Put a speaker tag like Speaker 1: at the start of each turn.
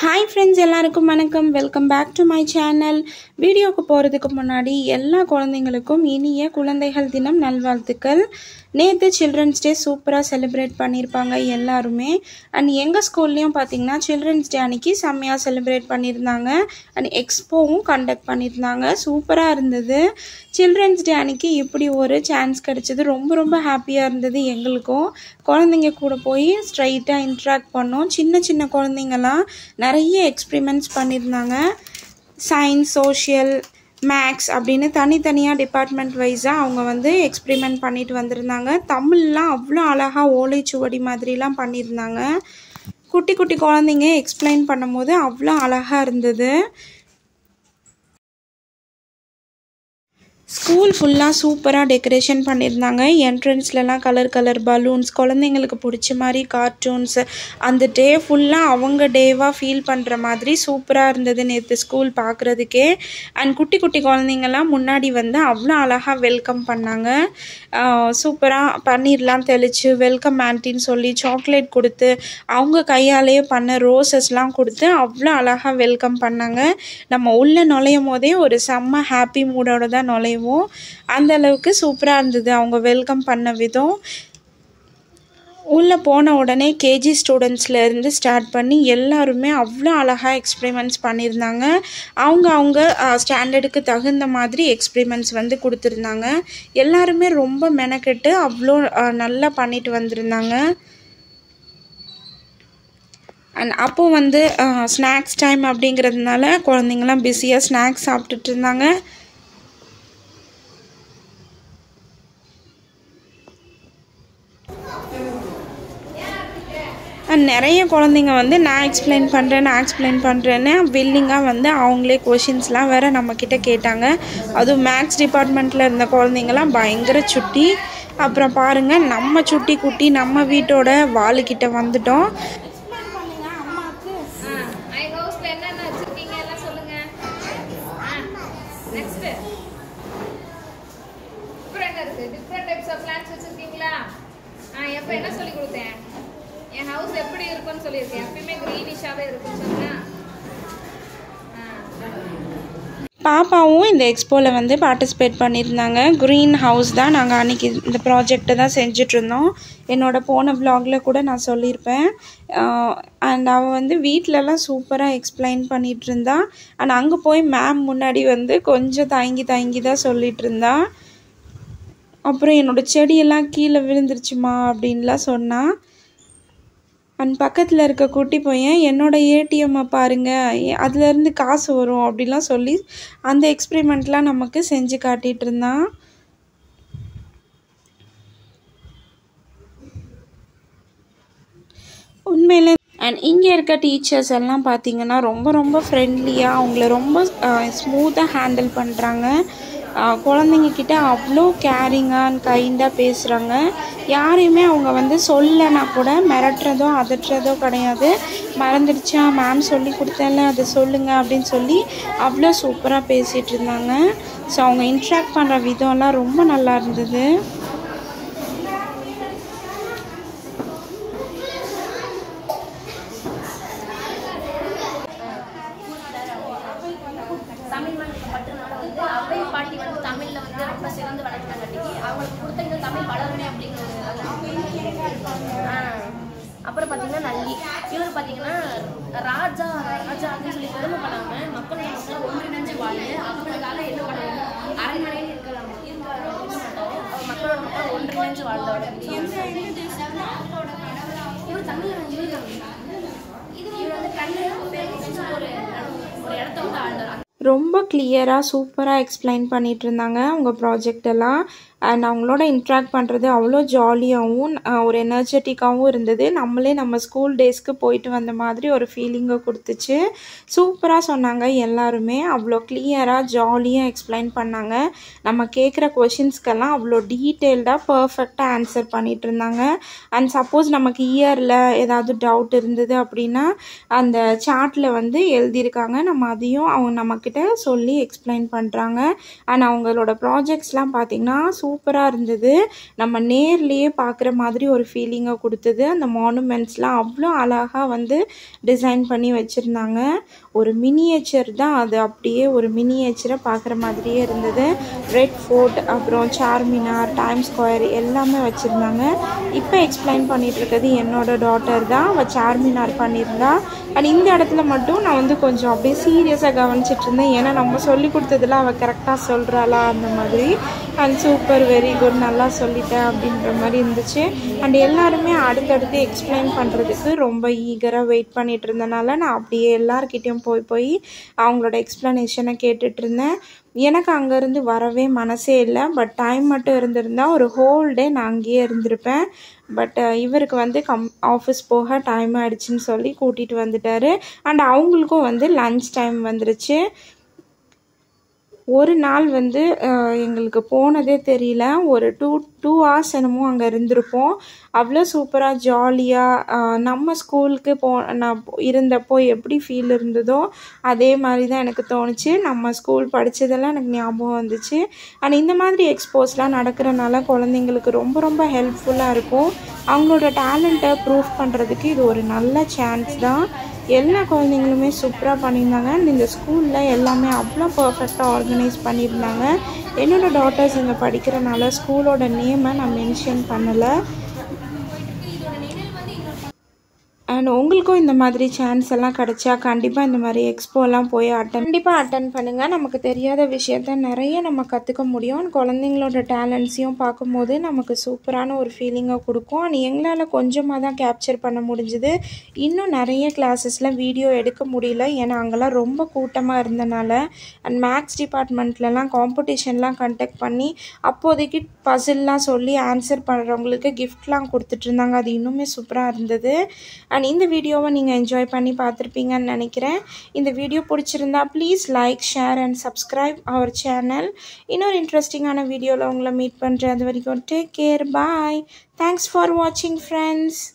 Speaker 1: Hi friends எல்லாருக்கும் வணக்கம் welcome back to my channel வீடியோக்கு போகிறதுக்கு முன்னாடி எல்லா குழந்தைங்களுக்கும் இனிய குழந்தைகள் தினம் நல்வாழ்த்துக்கள் நேற்று சில்ட்ரன்ஸ் டே சூப்பராக செலிப்ரேட் பண்ணியிருப்பாங்க எல்லாருமே அண்ட் எங்கள் ஸ்கூல்லேயும் பார்த்தீங்கன்னா சில்ட்ரன்ஸ் டே அன்னைக்கு செம்மையாக செலிப்ரேட் பண்ணியிருந்தாங்க அண்ட் எக்ஸ்போவும் கண்டக்ட் பண்ணியிருந்தாங்க சூப்பராக இருந்தது சில்ட்ரன்ஸ் டே அன்னைக்கு இப்படி ஒரு சான்ஸ் கிடச்சது ரொம்ப ரொம்ப ஹாப்பியாக இருந்தது எங்களுக்கும் குழந்தைங்க கூட போய் ஸ்ட்ரைட்டாக இன்ட்ராக்ட் பண்ணோம் சின்ன சின்ன குழந்தைங்கலாம் நிறைய எக்ஸ்பிரிமெண்ட்ஸ் பண்ணியிருந்தாங்க சயின்ஸ் சோஷியல் மேக்ஸ் அப்படின்னு தனித்தனியாக டிபார்ட்மெண்ட் வைஸாக அவங்க வந்து எக்ஸ்பிரிமெண்ட் பண்ணிட்டு வந்திருந்தாங்க தமிழ்லாம் அவ்வளோ அழகாக ஓலைச்சுவடி மாதிரிலாம் பண்ணியிருந்தாங்க குட்டி குட்டி குழந்தைங்க எக்ஸ்பிளைன் பண்ணும்போது அவ்வளோ அழகாக இருந்தது ஸ்கூல் ஃபுல்லாக சூப்பராக டெக்கரேஷன் பண்ணியிருந்தாங்க என்ட்ரன்ஸ்லலாம் கலர் கலர் பலூன்ஸ் குழந்தைங்களுக்கு பிடிச்ச மாதிரி கார்ட்டூன்ஸ் அந்த டே ஃபுல்லாக அவங்க டேவாக ஃபீல் பண்ணுற மாதிரி சூப்பராக இருந்தது நேற்று ஸ்கூல் பார்க்குறதுக்கே அண்ட் குட்டி குட்டி குழந்தைங்கள்லாம் முன்னாடி வந்து அவ்வளோ அழகாக வெல்கம் பண்ணாங்க சூப்பராக பன்னீர்லாம் தெளித்து வெல்கம் ஆன்ட்டின்னு சொல்லி சாக்லேட் கொடுத்து அவங்க கையாலேயே பண்ண ரோசஸ்லாம் கொடுத்து அவ்வளோ அழகாக வெல்கம் பண்ணாங்க நம்ம உள்ளே நுழையும் போதே ஒரு செம்ம ஹாப்பி மூடோட தான் நுழைவோம் அந்த அளவுக்கு சூப்பராக இருந்தது அவங்க வெல்கம் பண்ண விதம் உள்ளே போன உடனே கேஜி ஸ்டூடெண்ட்ஸ்லேருந்து ஸ்டார்ட் பண்ணி எல்லாருமே அவ்வளோ அழகாக எக்ஸ்பிரிமெண்ட்ஸ் பண்ணியிருந்தாங்க அவங்க அவங்க ஸ்டாண்டர்டுக்கு தகுந்த மாதிரி எக்ஸ்பிரிமெண்ட்ஸ் வந்து கொடுத்துருந்தாங்க எல்லாருமே ரொம்ப மெனக்கெட்டு அவ்வளோ நல்லா பண்ணிட்டு வந்திருந்தாங்க அண்ட் அப்போ வந்து ஸ்நாக்ஸ் டைம் அப்படிங்கிறதுனால குழந்தைங்களாம் பிஸியாக ஸ்நாக்ஸ் சாப்பிட்டுட்டு இருந்தாங்க அண்ட் நிறைய குழந்தைங்க வந்து நான் எக்ஸ்பிளைன் பண்ணுறேன் நான் எக்ஸ்பிளைன் பண்ணுறேன்னு வில்லிங்காக வந்து அவங்களே கொஷின்ஸ்லாம் வேறு நம்மக்கிட்ட கேட்டாங்க அதுவும் மேக்ஸ் டிபார்ட்மெண்ட்டில் இருந்த குழந்தைங்களாம் பயங்கர சுட்டி அப்புறம் பாருங்கள் நம்ம சுட்டி குட்டி நம்ம வீட்டோட வாளுக்கிட்ட வந்துட்டோம்
Speaker 2: ஹவுஸ்ல என்னென்ன வச்சிருக்கீங்க எல்லாம் சொல்லுங்க நெக்ஸ்ட் அப்புறம் என்ன இருக்கு டிஃப்ரெண்ட் டைப்ஸ் ஆஃப் பிளான்ஸ் வச்சிருக்கீங்களா ஆ எப்போ என்ன சொல்லி கொடுத்தேன் என் ஹவுஸ் எப்படி இருக்கும்னு சொல்லியிருக்கேன் எப்பயுமே க்ரீனிஷாவே இருக்கும்னு சொன்னேன்
Speaker 1: பாப்பாவும் இந்த எக்ஸ்போவில் வந்து பார்ட்டிசிபேட் பண்ணியிருந்தாங்க க்ரீன் ஹவுஸ் தான் நாங்கள் அன்றைக்கி இந்த ப்ராஜெக்டை தான் செஞ்சிட்ருந்தோம் என்னோட போன வ்ளாகில் கூட நான் சொல்லியிருப்பேன் அண்ட் அவள் வந்து வீட்டிலலாம் சூப்பராக எக்ஸ்பிளைன் பண்ணிகிட்டு இருந்தா அண்ட் அங்கே போய் மேம் முன்னாடி வந்து கொஞ்சம் தயங்கி தயங்கி தான் சொல்லிகிட்டு இருந்தா அப்புறம் என்னோடய செடியெல்லாம் கீழே விழுந்துருச்சுமா அப்படின்லாம் சொன்னான் அண்ட் பக்கத்தில் இருக்க குட்டி பையன் என்னோட ஏடிஎம்மை பாருங்கள் அதுலேருந்து காசு வரும் அப்படிலாம் சொல்லி அந்த எக்ஸ்பிரிமெண்ட்லாம் நமக்கு செஞ்சு காட்டிகிட்டு இருந்தான் உண்மையிலே அண்ட் இங்கே இருக்க டீச்சர்ஸ் எல்லாம் பார்த்தீங்கன்னா ரொம்ப ரொம்ப ஃப்ரெண்ட்லியாக அவங்கள ரொம்ப ஸ்மூத்தாக ஹேண்டில் பண்ணுறாங்க குழந்தைங்க கிட்ட அவ்வளோ கேரிங்காக அண்ட் கைண்டாக பேசுகிறாங்க யாரையுமே அவங்க வந்து சொல்லனா கூட மிரட்டுறதோ அதட்டுறதோ கிடையாது மறந்துடுச்சா மேம் சொல்லி கொடுத்தேன்ல அதை சொல்லுங்கள் அப்படின்னு சொல்லி அவ்வளோ சூப்பராக பேசிகிட்டு இருந்தாங்க ஸோ அவங்க இன்ட்ராக்ட் பண்ணுற விதம்லாம் ரொம்ப நல்லா இருந்தது
Speaker 3: தமிழ் மண் பட்டுனால வந்து அவை பாட்டி வந்து தமிழ்ல வந்து ரொம்ப சிறந்து வளர்த்தாங்கட்டிக்கு அவங்களுக்கு கொடுத்த இந்த தமிழ் வளரணும் அப்படிங்கிறது ஆ. அப்புறம் பார்த்தீங்கன்னா நல்லி இவர் பார்த்தீங்கன்னா ராஜா ராஜா அப்படின்னு சொல்லி பெருமை பண்ணாம மக்கள் மனசுல ஒன்றிணைஞ்சு வாழ்ந்து அவங்களுக்காக என்ன பண்ணணும் அரண்மனையில் இருக்கிற இருக்கிற இருக்க மாட்டாரு அவர் மக்களோட மக்கள் ஒன்றிணைஞ்சு வாழ்ந்தவர் இவர் தமிழ்ல இவர் இவர் வந்து கண்ணு பேர் ஒரு ஒரு இடத்த வந்து ஆழ்ந்தார்
Speaker 1: ரொம்ப கிளியராக சூப்பராக எக்ஸ்பிளைன் பண்ணிகிட்டு இருந்தாங்க அவங்க ப்ராஜெக்ட் எல்லாம் அண்ட் அவங்களோட இன்ட்ராக்ட் பண்ணுறது அவ்வளோ ஜாலியாகவும் ஒரு எனர்ஜெட்டிக்காகவும் இருந்தது நம்மளே நம்ம ஸ்கூல் டேஸ்க்கு போயிட்டு வந்த மாதிரி ஒரு ஃபீலிங்கை கொடுத்துச்சு சூப்பராக சொன்னாங்க எல்லாருமே அவ்வளோ கிளியராக ஜாலியாக எக்ஸ்பிளைன் பண்ணாங்க நம்ம கேட்குற கொஷின்ஸ்க்கெல்லாம் அவ்வளோ டீட்டெயில்டாக பர்ஃபெக்டாக ஆன்சர் பண்ணிகிட்டு இருந்தாங்க அண்ட் சப்போஸ் நமக்கு இயரில் ஏதாவது டவுட் இருந்தது அப்படின்னா அந்த சார்ட்டில் வந்து எழுதியிருக்காங்க நம்ம அதையும் அவங்க நம்மக்கிட்ட சொல்லி எக்ஸ்பிளைன் பண்ணுறாங்க அண்ட் அவங்களோட ப்ராஜெக்ட்ஸ்லாம் பார்த்திங்கன்னா சூப்பராக இருந்தது நம்ம நேர்லேயே பார்க்குற மாதிரி ஒரு ஃபீலிங்கை கொடுத்தது அந்த மானுமெண்ட்ஸ்லாம் அவ்வளோ அழகாக வந்து டிசைன் பண்ணி வச்சுருந்தாங்க ஒரு மினியேச்சர் தான் அது அப்படியே ஒரு மினியேச்சரை பார்க்குற மாதிரியே இருந்தது ரெட் ஃபோர்ட் அப்புறம் சார்மினார் டைம் ஸ்கொயர் எல்லாமே வச்சுருந்தாங்க இப்போ எக்ஸ்பிளைன் பண்ணிட்டு இருக்கிறது என்னோட டாட்டர் தான் அவள் சார்மினார் பண்ணியிருந்தா அண்ட் இந்த இடத்துல மட்டும் நான் வந்து கொஞ்சம் அப்படியே சீரியஸாக கவனிச்சிட்டு இருந்தேன் ஏன்னா நம்ம சொல்லி கொடுத்ததுல அவள் கரெக்டாக சொல்கிறாளா அந்த மாதிரி அண்ட் சூப்பர் வெரி குட் நல்லா சொல்லிட்டேன் அப்படின்ற மாதிரி இருந்துச்சு அண்ட் எல்லாருமே அடுத்தடுத்து எக்ஸ்பிளைன் பண்ணுறதுக்கு ரொம்ப ஈகராக வெயிட் பண்ணிட்டு இருந்தனால நான் அப்படியே எல்லார்கிட்டேயும் போய் போய் அவங்களோட எக்ஸ்ப்ளனேஷனை கேட்டுட்டு இருந்தேன் எனக்கு அங்கேருந்து வரவே மனசே இல்லை பட் டைம் மட்டும் இருந்திருந்தா ஒரு ஹோல் டே நான் அங்கேயே இருந்திருப்பேன் பட் இவருக்கு வந்து கம் ஆஃபீஸ் போக டைம் ஆயிடுச்சுன்னு சொல்லி கூட்டிகிட்டு வந்துட்டாரு அண்ட் அவங்களுக்கும் வந்து லஞ்ச் டைம் வந்துருச்சு ஒரு நாள் வந்து அஹ், எங்களுக்கு போனதே தெரியல ஒரு டூ டூ ஹவர்ஸ் என்னமோ அங்கே இருந்திருப்போம் அவ்வளோ சூப்பராக ஜாலியாக நம்ம ஸ்கூலுக்கு போ நான் போ- இருந்தப்போ எப்படி ஃபீல் இருந்ததோ அதே மாதிரி தான் எனக்கு தோணுச்சு நம்ம ஸ்கூல் படித்ததெல்லாம் எனக்கு ஞாபகம் வந்துச்சு அண்ட் இந்த மாதிரி எக்ஸ்போஸ்லாம் நடக்கிறனால குழந்தைங்களுக்கு ரொம்ப ரொம்ப ஹெல்ப்ஃபுல்லாக இருக்கும் அவங்களோட டேலண்ட்டை ப்ரூவ் பண்ணுறதுக்கு இது ஒரு நல்ல சான்ஸ் தான் எல்லா குழந்தைங்களுமே சூப்பராக பண்ணியிருந்தாங்க அண்ட் இந்த ஸ்கூலில் எல்லாமே அவ்வளோ பர்ஃபெக்டாக ஆர்கனைஸ் பண்ணியிருந்தாங்க என்னோட டாட்டர்ஸ் இங்கே படிக்கிறனால ஸ்கூலோட நேமை நான் மென்ஷன் பண்ணலை அண்ட் உங்களுக்கும் இந்த மாதிரி சான்ஸ் எல்லாம் கிடைச்சா கண்டிப்பாக இந்த மாதிரி எக்ஸ்போலாம் போய் அட்டன் கண்டிப்பாக அட்டன் பண்ணுங்கள் நமக்கு தெரியாத விஷயத்த நிறைய நம்ம கற்றுக்க முடியும் And குழந்தைங்களோட டேலண்ட்ஸையும் பார்க்கும்போது நமக்கு சூப்பரான ஒரு ஃபீலிங்கை கொடுக்கும் அண்ட் எங்களால் கொஞ்சமாக தான் கேப்சர் பண்ண முடிஞ்சுது இன்னும் நிறைய கிளாஸஸில் வீடியோ எடுக்க முடியல ஏன்னா அங்கெல்லாம் ரொம்ப கூட்டமாக இருந்தனால அண்ட் மேக்ஸ் டிபார்ட்மெண்ட்லலாம் காம்படிஷன்லாம் கண்டக்ட் பண்ணி அப்போதைக்கு பசில்லாம் சொல்லி ஆன்சர் பண்ணுறவங்களுக்கு கிஃப்ட்லாம் கொடுத்துட்டு இருந்தாங்க அது இன்னுமே சூப்பராக இருந்தது அண்ட் இந்த வீடியோவை நீங்கள் என்ஜாய் பண்ணி பார்த்துருப்பீங்கன்னு நினைக்கிறேன் இந்த வீடியோ பிடிச்சிருந்தா please like share and subscribe our channel இன்னொரு இன்ட்ரெஸ்டிங்கான வீடியோவில் உங்களை மீட் பண்ணுறேன் அது வரைக்கும் take care bye thanks for வாட்சிங் ஃப்ரெண்ட்ஸ்